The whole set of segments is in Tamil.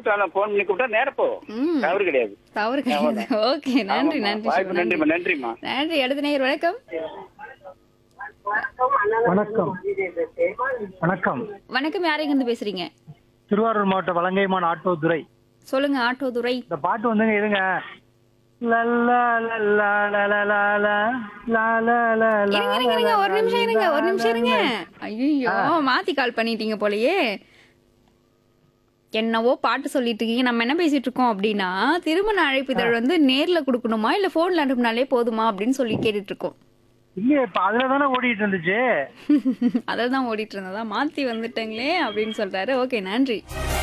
நேரத்துல போன் பண்ணி கூப்பிட்டா நேரம் போகும் ம் தவறு கிடையாது தவறு கிடையாது ஓகே நன்றி ஆமாம்மா. நன்றி வாய்ப்பு சிவா, நன்றி நன்றிம்மா நன்றிம்மா நன்றி அடுத்த நேயர் வணக்கம் வணக்கம் வணக்கம் வணக்கம் யாரைங்க இருந்து பேசுறீங்க திருவாரூர் மாவட்டம் வலங்கைமான் ஆட்டோ துறை சொல்லுங்க ஆட்டோ துறை இந்த பாட்டு வந்துங்க இதுங்க லல்லா லல்லா லலலா லா, லா, லா, லா, லா, இருங்க இருங்க இருங்க ஒரு நிமிஷம் இருங்க ஒரு நிமிஷம் இருங்க லா. ஐயோ மாத்தி கால் பண்ணிட்டீங்க போலயே என்னவோ பாட்டு சொல்லிட்டு இருக்கீங்க நம்ம என்ன பேசிட்டு இருக்கோம் அப்படின்னா திருமண அழைப்பிதழ் வந்து நேர்ல கொடுக்கணுமா இல்ல போன்ல அனுப்புனாலே போதுமா அப்படின்னு சொல்லி கேட்டுட்டு இருக்கோம் இல்லையே இப்ப அதுல தானே ஓடிட்டு இருந்துச்சு அதில் தான் ஓடிட்டு இருந்ததா மாத்தி வந்துட்டங்களே அப்படின்னு சொல்றாரு ஓகே நன்றி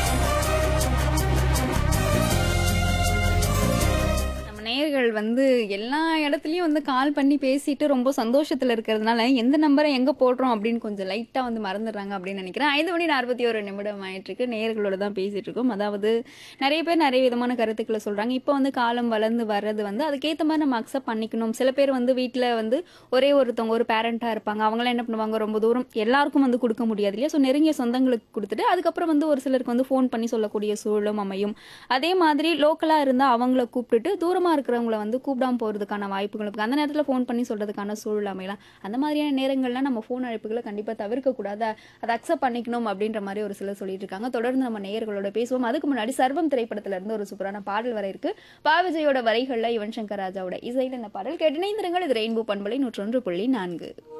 நம்ம நேயர்கள் வந்து எல்லா இடத்துலயும் வந்து கால் பண்ணி பேசிட்டு ரொம்ப சந்தோஷத்துல இருக்கிறதுனால எந்த நம்பரை எங்க போடுறோம் அப்படின்னு கொஞ்சம் லைட்டா வந்து மறந்துடுறாங்க அப்படின்னு நினைக்கிறேன் ஐந்து மணி நாற்பத்தி ஒரு நிமிடம் ஆயிட்டு இருக்கு நேயர்களோட தான் பேசிட்டு இருக்கோம் அதாவது நிறைய பேர் நிறைய விதமான கருத்துக்களை சொல்றாங்க இப்போ வந்து காலம் வளர்ந்து வர்றது வந்து அதுக்கேற்ற மாதிரி நம்ம அக்செப்ட் பண்ணிக்கணும் சில பேர் வந்து வீட்டில் வந்து ஒரே ஒருத்தவங்க ஒரு பேரண்டா இருப்பாங்க அவங்களாம் என்ன பண்ணுவாங்க ரொம்ப தூரம் எல்லாருக்கும் வந்து கொடுக்க முடியாது இல்லையா ஸோ நெருங்கிய சொந்தங்களுக்கு கொடுத்துட்டு அதுக்கப்புறம் வந்து ஒரு சிலருக்கு வந்து ஃபோன் பண்ணி சொல்லக்கூடிய சூழலும் அமையும் அதே மாதிரி லோக்கலாக இருந்தால் அவங்கள கூப்பிட்டுட்டு தூரமாக இருக்கிறவங்கள வந்து கூப்பிடாம போகிறதுக்கான வாய்ப்புகள் இருக்கு அந்த நேரத்தில் ஃபோன் பண்ணி சொல்கிறதுக்கான சூழல் அமையலாம் அந்த மாதிரியான நேரங்கள்ல நம்ம ஃபோன் அழைப்புகளை கண்டிப்பாக தவிர்க்கக்கூடாது அதை அக்செப்ட் பண்ணிக்கணும் அப்படின்ற மாதிரி ஒரு சிலர் சொல்லிட்டு இருக்காங்க தொடர்ந்து நம்ம நேயர்களோட பேசுவோம் அதுக்கு முன்னாடி சர்வம் திரைப்படத்துல இருந்து ஒரு சூப்பரான பாடல் வர இருக்கு பாவிஜயோட வரிகளில் யுவன் சங்கர் ராஜாவோட இசையில் இந்த பாடல் கேட்டு இணைந்திருங்கள் இது ரெயின்போ பண்பலை நூற்றொன்று புள்ளி நான்கு